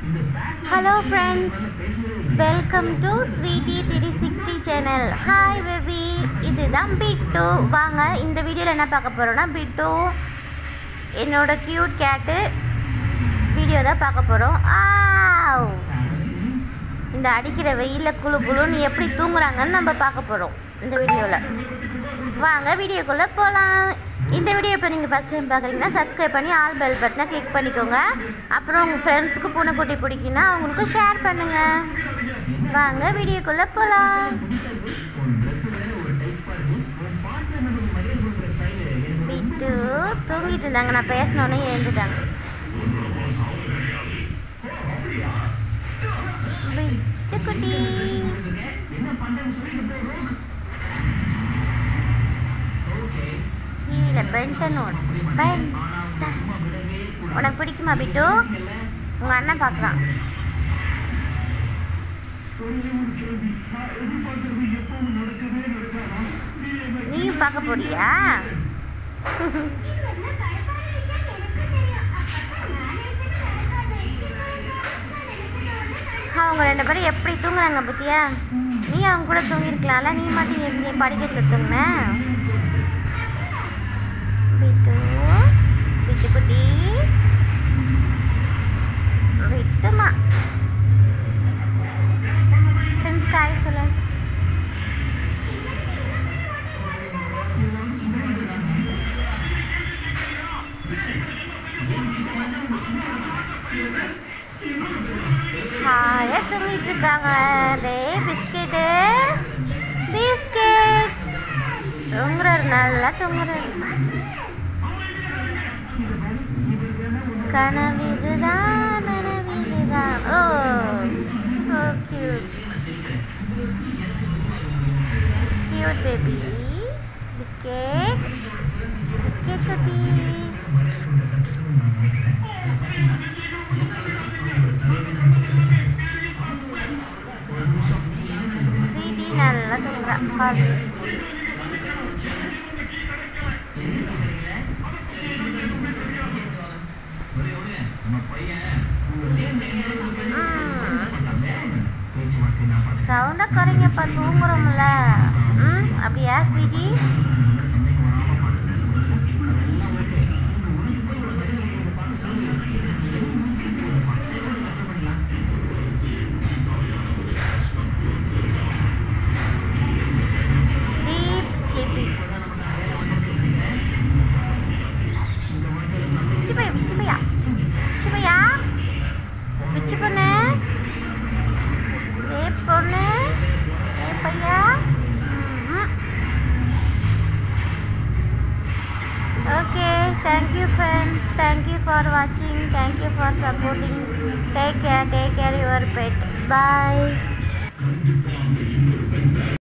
hello friends welcome to sweety three sixty channel hi baby இதுதான் பிட்டு வாங்க இந்த வீடியோவில் என்ன பார்க்க போகிறோன்னா பிட்டு என்னோட க்யூட் கேட்டு வீடியோ தான் பார்க்க போகிறோம் ஆவ் இந்த அடிக்கிற வெயிலில் குளு குளுன்னு எப்படி தூங்குறாங்கன்னு நம்ம பார்க்க போகிறோம் இந்த வீடியோவில் வாங்க வீடியோக்குள்ளே போகலாம் இந்த வீடியோ இப்போ நீங்கள் ஃபஸ்ட் டைம் பார்க்குறீங்கன்னா சப்ஸ்கிரைப் பண்ணி ஆல் பெல் பட்டனை கிளிக் பண்ணிக்கோங்க அப்புறம் உங்கள் ஃப்ரெண்ட்ஸுக்கு பூனைக்குட்டி பிடிக்குன்னா அவங்களுக்கு ஷேர் பண்ணுங்கள் வாங்க வீடியோக்குள்ளே போகலாம் விட்டு தூங்கிட்டு இருந்தாங்க நான் பேசினோன்னே எழுந்துட்டாங்க விட்டு குட்டி கீழே பென்டனோட பென் உனக்கு பிடிக்குமா பிட்டு உங்கள் அண்ணன் பார்க்குறான் நீயும் பார்க்க போறியா அவங்க ரெண்டு பேரும் எப்படி தூங்குறாங்க பத்தியா நீ அவங்க கூட தூங்கியிருக்கலாம்ல நீ மட்டும் எங்க படிக்கட்டில் தூங்குன பிட்டு பிட்டு குட்டி விட்டுமா ஃப்ரெண்ட்ஸ் காய் சொல்ல ஹாயா தூங்கிட்டு இருக்காங்க டே பிஸ்கெட்டு பிஸ்கெட் தூங்குறாரு நல்லா தூங்குறாரு கனவிதுதான் நனவிதுதான் oh so cute cute baby biscuit biscuit குட்டி ஸ்வீட்டி நல்லா தூங்குறா பால் சவுண்டாக குறைங்கப்பா தூங்குறோம்ல ம் அப்படியா ஸ்வீட்டி டீப் ஸ்லீப்பிங் பிச்சுப்பையா பிச்சுப்பையா பிச்சுப்பையா பிச்சு பொண்ணு ஏ பொண்ணு ஏ பையா okay thank you friends thank you for வாட்சிங் thank you for supporting take care take care your pet bye